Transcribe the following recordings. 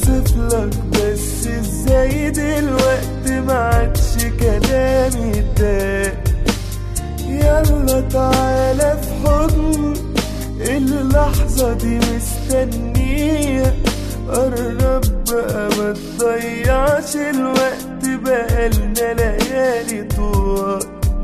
اوصف لك بس ازاي دلوقتي ما عادش كلامي ده يلا تعالى في حضن اللحظة دي مستنية قرب بقى ما تضيعش الوقت بقالنا ليالي طوال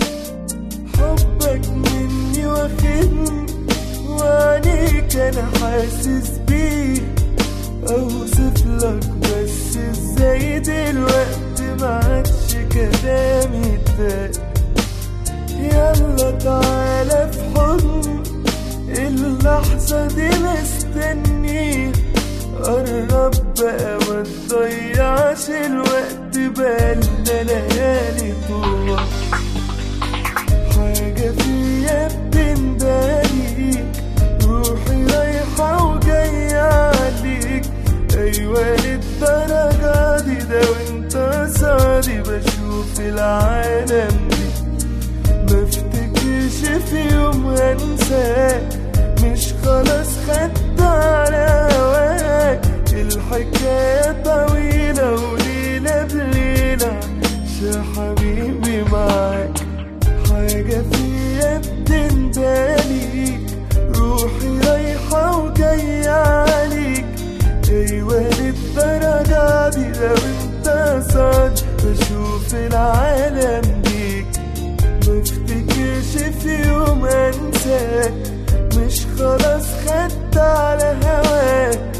حبك مني واخدني وعينيك انا حاسس بيه اوصف لك بس ازاي دلوقتي ما عادش كلامي ده يلا تعالى في حضن اللحظة دي مستنيه قرب بقى ما تضيعش الوقت بقالنا ليالي طوال حاجة فيا بتنداليك روحي رايحة وجاية عليك أيوة للدرجة دي ده وانت صادي بشوف العالم دي مفتكرش في يوم هنساك مش خلاص خدت على هواك الحكاية طويلة وليلة بليلة شا حبيبي معاك حاجة فيا بتنداليك روحي رايحة وجاية عليك أيوة للدرجة دي لو انت صاد بشوف العالم بيك مفتكرش في يوم انساك مش خلاص خدت على هواك